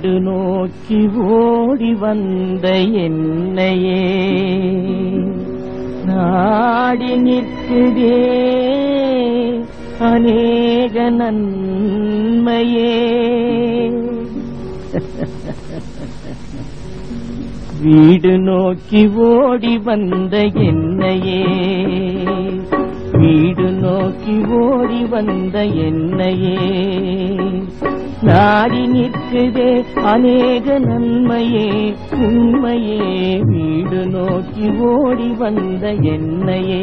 வீடு நோக்கி ஓடி வந்த என்னையே நாடி நிற்குதே அநேக நன்மையே வீடு நோக்கி ஓடி வந்த என்னையே வீடு நோக்கி ஓடி வந்த என்னையே நாடி நிற்குதே அநேக நன்மையே உண்மையே வீடு நோக்கி ஓடி வந்த என்னையே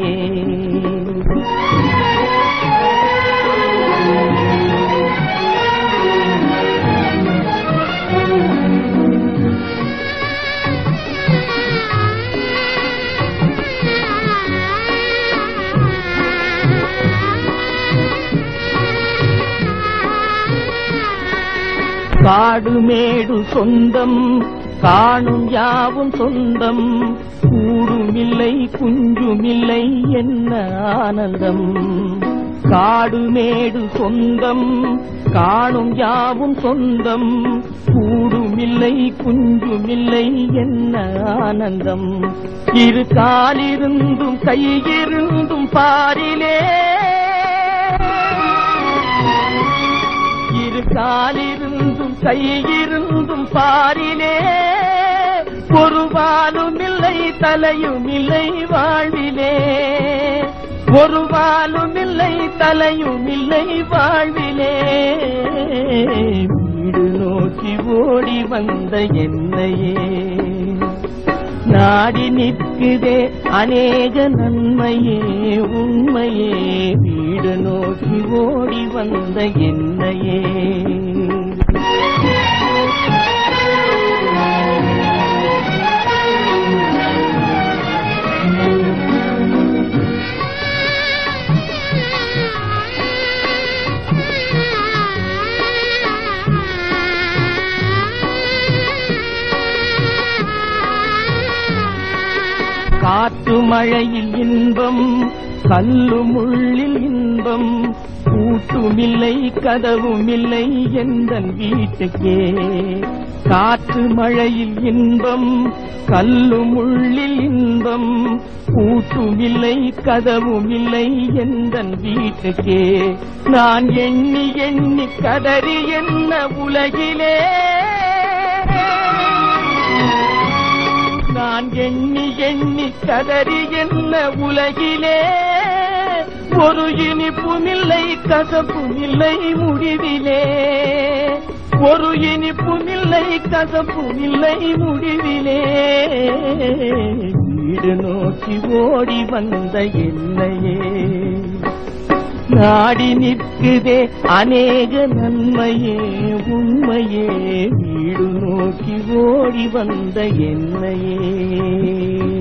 காடு மேடு சொந்தம் காணும் யாவும் சொந்தம் கூடுமில்லை குஞ்சுமில்லை என்ன ஆனந்தம் காடு மேடு சொந்தம் காணும் யாவும் சொந்தம் கூடுமில்லை குஞ்சுமில்லை என்ன ஆனந்தம் இரு காலிருந்தும் கையிருந்தும் பாரிலே இரு காலிருந்தும் கையிருந்தும் பாரிலே ஒரு வாலும் இல்லை தலையும் இல்லை வாழ்விலே ஒரு வாலும் இல்லை தலையும் இல்லை வாழ்விலே வீடு நோக்கி ஓடி வந்த என்னையே நாடி நிற்குதே அநேக நன்மையே உண்மையே வீடு நோக்கி ஓடி வந்த என்னையே காற்று மழையில் இன்பம் கல்லு முள்ளில் இன்பம் கூட்டுமில்லை கதவுமில்லை எந்த வீட்டுக்கே காற்று மழையில் இன்பம் கல்லு முள்ளில் இன்பம் கூட்டுமில்லை கதவுமில்லை எந்த வீட்டுக்கே நான் எண்ணி எண்ணி கதறி என்ன உலகிலே நான் எண்ணி எண்ணி கதறி என்ன உலகிலே ஒரு இனிப்புமில்லை கசப்புமில்லை முடிவிலே ஒரு இனிப்புமில்லை கசப்புமில்லை முடிவிலே வீடு நோக்கி ஓடி வந்த என்னையே நாடி நிற்குதே அநேக நன்மையே உண்மையே வீடு நோக்கி ஓடி வந்த என்னையே